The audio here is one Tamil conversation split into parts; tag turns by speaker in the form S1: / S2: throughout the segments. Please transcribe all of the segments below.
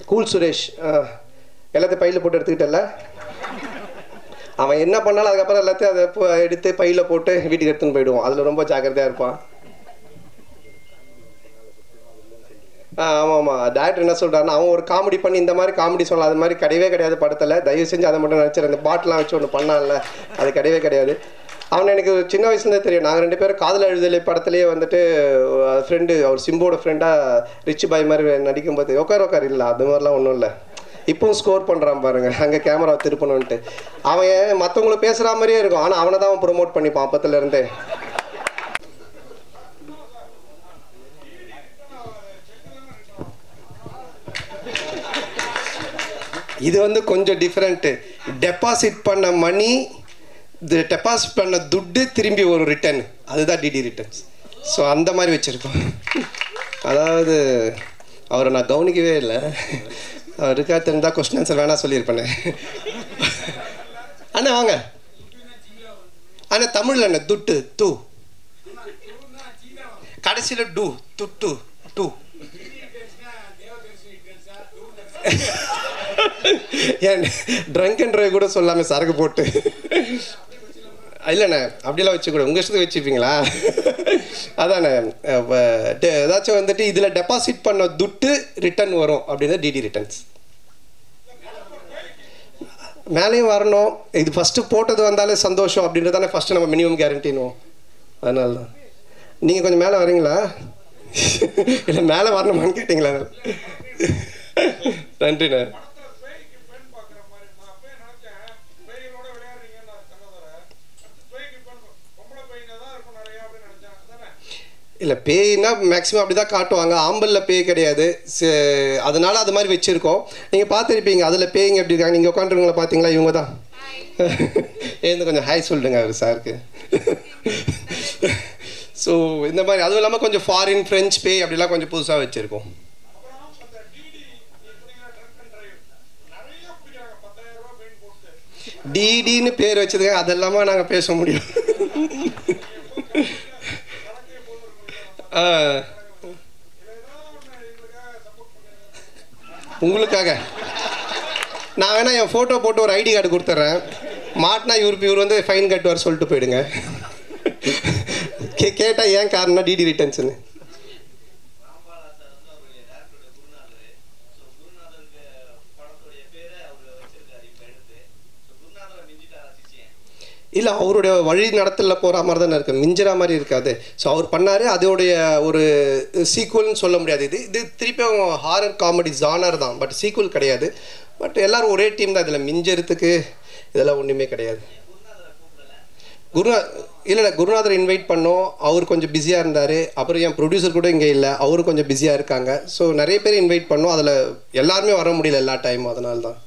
S1: கூல் சுரேஷ் அஹ், எல்லாத்தையும் பையில் போட்டு எடுத்துக்கிட்டல அவன் என்ன பண்ணாலும் அதுக்கப்புறம் எல்லாத்தையும் அதை போ- எடுத்து பையில் போட்டு வீட்டுக்கு எடுத்துன்னு போயிடுவான் அதில் ரொம்ப ஜாக்கிரதையாக இருப்பான் ஆ ஆமாம் ஆமாம் டேரக்டர் என்ன சொல்கிறாருன்னா அவன் ஒரு காமெடி பண்ணி இந்த மாதிரி காமெடி சொல்லலாம் அது மாதிரி கிடையவே கிடையாது படத்தில் தயவு செஞ்சு அதை மட்டும் நினச்சிரு அந்த பாட்டெலாம் வச்சு ஒன்று பண்ணான்ல அது கிடையவே கிடையாது அவன் எனக்கு சின்ன வயசுலேருந்தே தெரியும் நாங்கள் ரெண்டு பேரும் காதல் எழுதலை படத்துலேயே வந்துட்டு ஃப்ரெண்டு அவர் சிம்போட ஃப்ரெண்டாக ரிச் பாய் மாதிரி நடிக்கும்போது உட்கார் உட்கார் இல்லை அது மாதிரிலாம் ஒன்றும் இல்லை இப்போவும் ஸ்கோர் பண்ணுறான் பாருங்க அங்கே கேமரா திருப்பணுன்ட்டு அவன் மற்றவங்களுக்கு பேசுகிற மாதிரியே இருக்கும் ஆனால் அவனை தான் அவன் ப்ரொமோட் பண்ணிப்பான் அப்பத்துலேருந்தே இது வந்து கொஞ்சம் டிஃப்ரெண்ட்டு டெபாசிட் பண்ண மணி டெபாசிட் பண்ண துட்டு திரும்பி ஒரு ரிட்டர்ன் அதுதான் டிடி ரிட்டர்ன்ஸ் ஸோ அந்த மாதிரி வச்சுருக்கோம் அதாவது அவரை நான் கவனிக்கவே இல்லை அவர் இருக்கா தெரிந்தால் கொஸ்டின் ஆன்சர் வேணா சொல்லியிருப்பேனே அண்ணா வாங்க அண்ணா தமிழில் அண்ணா துட்டு தூ கடைசியில் டூ துட்டு டூ ஏன் ட்ரங்க் அண்ட் ட்ரைவ் கூட சொல்லாமல் சரக்கு போட்டு இல்லைண்ணே அப்படியெல்லாம் வச்சுக்கூட உங்கள் இஷ்டத்துக்கு வச்சுப்பீங்களா அதாண்ணே அப்ப டெ- ஏதாச்சும் வந்துட்டு இதில் டெபாசிட் பண்ண துட்டு ரிட்டர்ன் வரும் அப்படின்னா டிடி ரிட்டர்ன்ஸ் மேலேயும் வரணும் இது ஃபஸ்ட்டு போட்டது வந்தாலே சந்தோஷம் அப்படின்றது தானே ஃபஸ்ட்டு நம்ம மினிமம் கேரண்டினுவோம் அதனால தான் நீங்கள் கொஞ்சம் மேலே வரீங்களா இல்லை மேலே வரணுமான்னு கேட்டிங்களா நன்றிண்ணே இல்லை பேய்னா மேக்ஸிமம் அப்படி தான் காட்டுவாங்க ஆம்பலில் பேய் கிடையாது சே- அதனால அது மாதிரி வச்சுருக்கோம் நீங்கள் பார்த்துருப்பீங்க அதில் பேய்ங்க எப்படி இருக்காங்க நீங்கள் உட்காந்துருவங்கள பார்த்தீங்களா இவங்க தான் ஏந்து கொஞ்சம் ஹாய் சொல்லுங்க அவர் சாருக்கு ஸோ இந்த மாதிரி அதுவும் இல்லாமல் கொஞ்சம் ஃபாரின் ஃப்ரெஞ்ச் பேய் அப்படிலாம் கொஞ்சம் புதுசாக வச்சுருக்கோம் டிடின்னு பேர் வச்சதுங்க அதெல்லாமா நாங்கள் பேச முடியும் ஆ. உங்களுக்காக நான் வேணா என் ஃபோட்டோ போட்டு ஒரு ஐடி கார்டு கொடுத்துட்றேன் மாட்டினா இவருக்கு இவர் வந்து ஃபைன் கட்டுவார் சொல்லிட்டு போயிடுங்க கே கேட்டால் ஏன் காரணம் டிடி ரிட்டர்ன்ஸ்னு இல்லை அவருடைய வழி நடத்தலில் போகிற மாதிரி தானே இருக்குது மிஞ்சிற மாதிரி இருக்காது ஸோ அவர் பண்ணார் அதோடைய ஒரு சீக்குவல்னு சொல்ல முடியாது இது இது திருப்பி ஹாரர் காமெடி ஜானர் தான் பட் சீக்குவல் கிடையாது பட் எல்லாரும் ஒரே டீம் தான் இதில் மிஞ்சறதுக்கு இதெல்லாம் ஒன்றுமே கிடையாது குருநா இல்லை இல்லை குருநாதர் இன்வைட் பண்ணோம் அவர் கொஞ்சம் பிஸியாக இருந்தார் அப்புறம் என் ப்ரொடியூசர் கூட இங்கே இல்லை அவரும் கொஞ்சம் பிஸியாக இருக்காங்க ஸோ நிறைய பேர் இன்வைட் பண்ணோம் அதில் எல்லாருமே வர முடியல எல்லா டைமும் அதனால தான்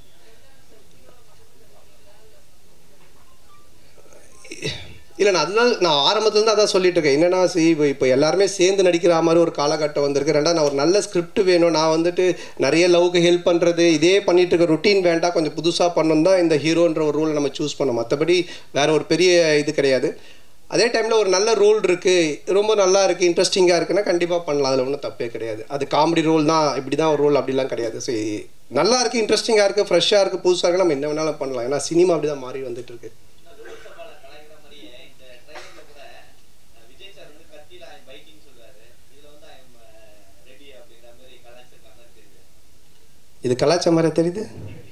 S1: இல்லை நான் அதுதான் நான் ஆரம்பத்துலேருந்து அதான் சொல்லிட்டு இருக்கேன் என்னன்னா see இப்போ இப்போ எல்லாருமே சேர்ந்து நடிக்கிற மாதிரி ஒரு காலகட்டம் வந்திருக்கு ரெண்டாவது நான் ஒரு நல்ல ஸ்கிரிப்ட் வேணும் நான் வந்துட்டு நிறைய லவ்க்கு ஹெல்ப் பண்ணுறது இதே பண்ணிட்டு இருக்க ருட்டீன் வேண்டாம் கொஞ்சம் புதுசாக பண்ணணும் தான் இந்த ஹீரோன்ற ஒரு ரோலை நம்ம சூஸ் பண்ணோம் மற்றபடி வேற ஒரு பெரிய இது கிடையாது அதே டைமில் ஒரு நல்ல ரோல் இருக்குது ரொம்ப நல்லா இருக்குது இன்ட்ரெஸ்டிங்காக இருக்குன்னா கண்டிப்பாக பண்ணலாம் அதில் ஒன்றும் தப்பே கிடையாது அது காமெடி ரோல் தான் இப்படி தான் ஒரு ரோல் அப்படிலாம் கிடையாது ஸோ நல்லா இருக்குது இன்ட்ரெஸ்டிங்காக இருக்குது ஃப்ரெஷ்ஷாக இருக்குது புதுசாக இருக்குது நம்ம என்ன வேணாலும் பண்ணலாம் ஏன்னா சினிமா அப்படி தான் மாறி வந்துட்டு இருக்கு இது கலாச்சார மாதிரி தெரியுது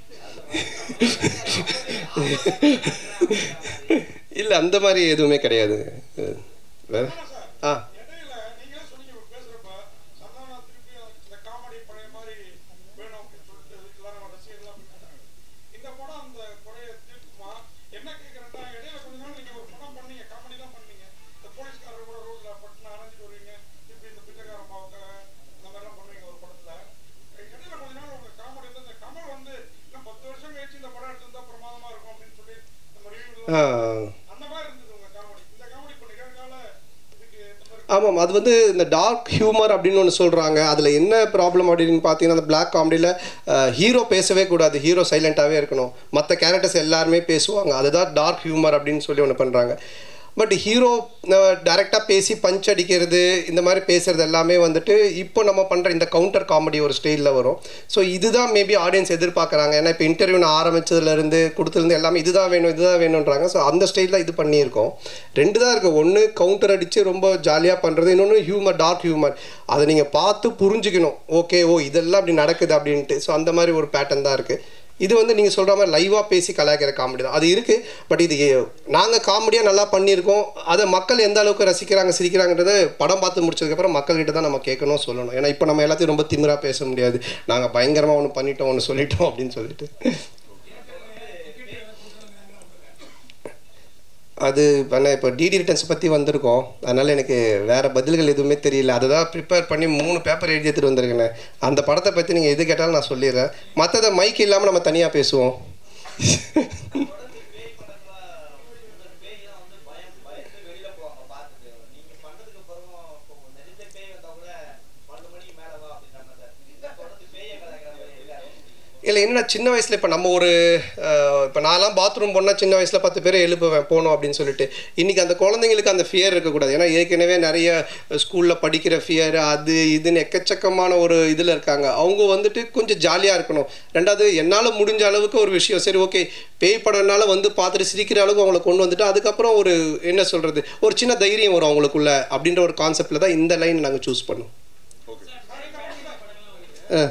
S1: இல்லை அந்த மாதிரி எதுவுமே கிடையாது வேற ஆ
S2: இடையில நீங்களே சொன்னீங்க இப்ப பேசுறப்ப சந்தானா திருப்பி இந்த காமெடி பழைய மாதிரி வேணும் அப்படின்னு சொல்லிட்டு எல்லாரும் ரசிகர்கள்லாம் பண்ணாங்க இந்த படம் அந்த குறைய தீர்க்குமா என்ன கேட்கறேன்னா இடையில கொஞ்ச நாள் நீங்க ஒரு படம் பண்ணீங்க காமெடி தான் பண்ணீங்க இந்த போலீஸ்காரர் கூட ரோட்ல பட்டு அரைஞ்சிட்டு வருவீங்க திருப்பி இந்த பிச்சைக்கார அம்மாவுக்கு இந்த மாதிரிலாம் பண்ணுவீங்க ஒரு படத்துல இடையில கொஞ்ச நாள் உங்க காமெடி வந்து இந்த கமல் வந்து இன்னும் பத்து வருஷம் கழிச்சு இந்த படம் எடுத்திருந்தா பிரமாதமா இருக்கும் அப்படின்னு சொல்லி நம்ம ரிவ்யூ
S1: ஆ
S2: அந்த மாதிரி இருந்தது உங்க காமெடி இந்த காமெடி இப்ப நிகழ்கால இதுக்கு இந்த மாதிரி
S1: ஆமாம் அது வந்து இந்த டார்க் ஹியூமர் அப்படின்னு ஒன்று சொல்கிறாங்க அதில் என்ன ப்ராப்ளம் அப்படின்னு பார்த்தீங்கன்னா அந்த பிளாக் காமெடியில் ஹீரோ பேசவே கூடாது ஹீரோ சைலண்ட்டாகவே இருக்கணும் மற்ற கேரக்டர்ஸ் எல்லாருமே பேசுவாங்க அதுதான் டார்க் ஹியூமர் அப்படின்னு சொல்லி ஒன்று பண்ணுறாங்க பட் ஹீரோ டேரெக்டாக பேசி பஞ்ச் அடிக்கிறது இந்த மாதிரி பேசுறது எல்லாமே வந்துட்டு இப்போ நம்ம பண்ணுற இந்த கவுண்டர் காமெடி ஒரு ஸ்டைலில் வரும் ஸோ இதுதான் மேபி ஆடியன்ஸ் எதிர்பார்க்குறாங்க ஏன்னா இப்போ இன்டர்வியூ நான் ஆரம்பிச்சதுலேருந்து கொடுத்துருந்து எல்லாமே இதுதான் வேணும் இதுதான் வேணுன்றாங்க ஸோ அந்த ஸ்டைலில் இது பண்ணியிருக்கோம் ரெண்டு தான் இருக்குது ஒன்று கவுண்டர் அடித்து ரொம்ப ஜாலியாக பண்ணுறது இன்னொன்று ஹியூமர் டார்க் ஹியூமர் அதை நீங்கள் பார்த்து புரிஞ்சுக்கணும் ஓகே ஓ இதெல்லாம் அப்படி நடக்குது அப்படின்ட்டு ஸோ அந்த மாதிரி ஒரு பேட்டர்ன் தான் இருக்குது இது வந்து நீங்கள் சொல்கிற மாதிரி லைவாக பேசி கலாய்க்கிற காமெடி தான் அது இருக்குது பட் இது நாங்கள் காமெடியாக நல்லா பண்ணியிருக்கோம் அதை மக்கள் எந்த அளவுக்கு ரசிக்கிறாங்க சிரிக்கிறாங்கன்றத படம் பார்த்து முடிச்சதுக்கப்புறம் மக்கள்கிட்ட தான் நம்ம கேட்கணும் சொல்லணும் ஏன்னா இப்போ நம்ம எல்லாத்தையும் ரொம்ப திமிராக பேச முடியாது நாங்கள் பயங்கரமாக ஒன்று பண்ணிட்டோம் ஒன்று சொல்லிட்டோம் அப்படின்னு சொல்லிட்டு அது பண்ண இப்போ டிடி ரிட்டர்ன்ஸ் பற்றி வந்திருக்கோம் அதனால் எனக்கு வேறு பதில்கள் எதுவுமே தெரியல அதை தான் ப்ரிப்பேர் பண்ணி மூணு பேப்பர் எழுதி எடுத்துகிட்டு வந்திருக்கேனே அந்த படத்தை பற்றி நீங்கள் எது கேட்டாலும் நான் சொல்லிடுறேன் மற்றதை மைக் இல்லாமல் நம்ம தனியாக பேசுவோம் இல்லை என்ன சின்ன வயசில் இப்போ நம்ம ஒரு இப்போ நான்லாம் பாத்ரூம் போனால் சின்ன வயசில் பத்து பேர் எழுப்புவேன் போகணும் அப்படின்னு சொல்லிட்டு இன்றைக்கி அந்த குழந்தைங்களுக்கு அந்த ஃபியர் இருக்கக்கூடாது ஏன்னா ஏற்கனவே நிறைய ஸ்கூலில் படிக்கிற ஃபியர் அது இதுன்னு எக்கச்சக்கமான ஒரு இதில் இருக்காங்க அவங்க வந்துட்டு கொஞ்சம் ஜாலியாக இருக்கணும் ரெண்டாவது என்னால் முடிஞ்ச அளவுக்கு ஒரு விஷயம் சரி ஓகே பேய் படம்னால வந்து பார்த்துட்டு சிரிக்கிற அளவுக்கு அவங்கள கொண்டு வந்துட்டு அதுக்கப்புறம் ஒரு என்ன சொல்கிறது ஒரு சின்ன தைரியம் வரும் அவங்களுக்குள்ள அப்படின்ற ஒரு கான்செப்டில் தான் இந்த லைன் நாங்கள் சூஸ் பண்ணோம் ஆ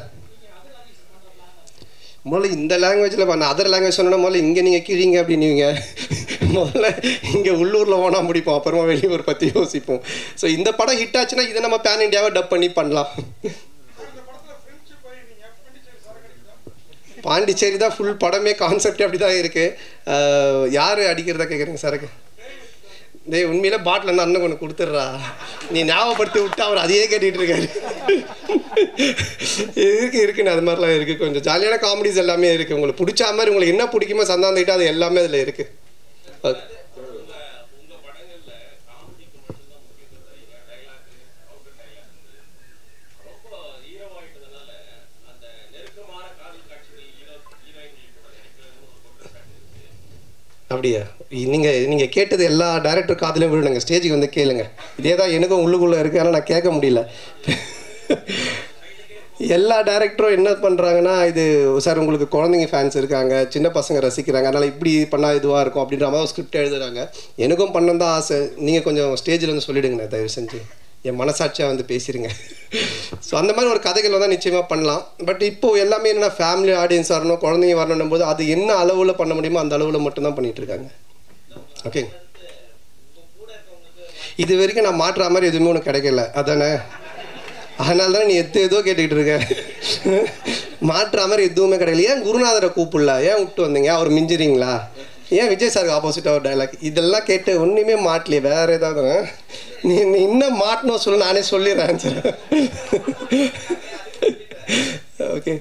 S1: முதல்ல இந்த லாங்குவேஜில் பண்ண அதர் லாங்குவேஜ் சொன்னா முதல்ல இங்கே நீங்கள் கிழிங்க அப்படின்னுவீங்க முதல்ல இங்கே உள்ளூரில் ஓனா முடிப்போம் அப்புறமா வெளியூர் பற்றி யோசிப்போம் ஸோ இந்த படம் ஹிட் ஆச்சுன்னா இதை நம்ம பேன் இண்டியாவை டப் பண்ணி பண்ணலாம்
S2: இந்த படத்துல ஃப்ரெண்ட்ஷிப் ஆகி நீங்க பாண்டிச்சேரி சரக்கு அடிக்குதா
S1: பாண்டிச்சேரி தான் ஃபுல் படமே கான்செப்ட் அப்படி தான் இருக்குது யார் அடிக்கிறதா கேட்குறீங்க சரக்கு டேய் உண்மையில பாட்டில் இருந்து அண்ணன் ஒன்று கொடுத்துட்றா நீ ஞாபகப்படுத்தி விட்டு அவர் அதையே கேட்டுட்டு இருக்காரு இருக்கு இருக்குன்னு அது மாதிரிலாம் இருக்குது கொஞ்சம் ஜாலியான காமெடிஸ் எல்லாமே இருக்குது உங்களுக்கு பிடிச்ச மாதிரி உங்களுக்கு என்ன பிடிக்குமோ சந்தாந்துக்கிட்ட அது எல்லாமே அதில் இருக்குது ஓகே அப்படியா நீங்கள் நீங்கள் கேட்டது எல்லா டேரக்டர் காதுலையும் விழுணுங்க ஸ்டேஜுக்கு வந்து கேளுங்க இதே தான் எனக்கும் உள்ளுக்குள்ளே இருக்குது ஆனால் நான் கேட்க முடியல எல்லா டேரக்டரும் என்ன பண்ணுறாங்கன்னா இது சார் உங்களுக்கு குழந்தைங்க ஃபேன்ஸ் இருக்காங்க சின்ன பசங்க ரசிக்கிறாங்க அதனால் இப்படி பண்ணால் இதுவாக இருக்கும் அப்படின்ற மாதிரி ஸ்கிரிப்ட் எழுதுறாங்க எனக்கும் பண்ணணும் தான் ஆசை நீங்கள் கொஞ்சம் ஸ்டேஜில் வந்து சொல்லிடுங்கண்ணே தயவு செஞ்சு என் மனசாட்சியாக வந்து பேசிடுங்க ஸோ அந்த மாதிரி ஒரு கதைகள் வந்து நிச்சயமாக பண்ணலாம் பட் இப்போது எல்லாமே என்னென்னா ஃபேமிலி ஆடியன்ஸ் வரணும் குழந்தைங்க வரணும் போது அது என்ன அளவில் பண்ண முடியுமோ அந்த அளவில் மட்டும்தான் பண்ணிகிட்டு இருக்காங்க ஓகே இது வரைக்கும் நான் மாற்றுற மாதிரி எதுவுமே உனக்கு கிடைக்கல அதானே அதனால தான் நீ எது ஏதோ கேட்டுக்கிட்டு இருக்க மாற்றுற மாதிரி எதுவுமே கிடைக்கல ஏன் குருநாதரை கூப்பிடல ஏன் விட்டு வந்தீங்க அவர் மிஞ்சிறீங்களா ஏன் விஜய் சாருக்கு ஆப்போசிட்டாக ஒரு டைலாக் இதெல்லாம் கேட்டு ஒன்றுமே மாட்டலையே வேற ஏதாவது நீ நீ இன்னும் மாட்டணும் சொல்லு நானே சொல்லிடுறேன் சார் ஓகே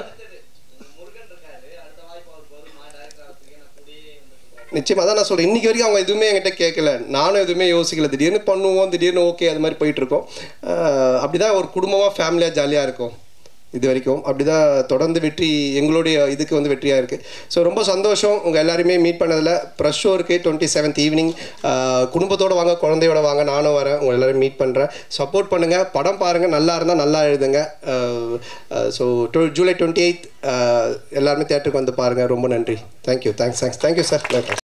S1: நிச்சயமாக தான் நான் சொல்கிறேன் இன்றைக்கி வரைக்கும் அவங்க எதுவுமே என்கிட்ட கேட்கல நானும் எதுவுமே யோசிக்கல திடீர்னு பண்ணுவோம் திடீர்னு ஓகே அது மாதிரி போயிட்டுருக்கோம் அப்படி தான் ஒரு குடும்பமாக ஃபேமிலியாக ஜாலியாக இருக்கும் இது வரைக்கும் அப்படி தான் தொடர்ந்து வெற்றி எங்களுடைய இதுக்கு வந்து வெற்றியாக இருக்குது ஸோ ரொம்ப சந்தோஷம் உங்கள் எல்லாருமே மீட் பண்ணதில் ப்ரெஷ் ஷோ இருக்குது டுவெண்ட்டி செவன்த் ஈவினிங் குடும்பத்தோடு வாங்க குழந்தையோட வாங்க நானும் வரேன் உங்கள் எல்லோரும் மீட் பண்ணுறேன் சப்போர்ட் பண்ணுங்கள் படம் பாருங்கள் நல்லா இருந்தால் நல்லா எழுதுங்க ஸோ ஜூலை டுவெண்ட்டி எயித் எல்லாருமே தேட்டருக்கு வந்து பாருங்கள் ரொம்ப நன்றி thank you thanks thanks thank you sir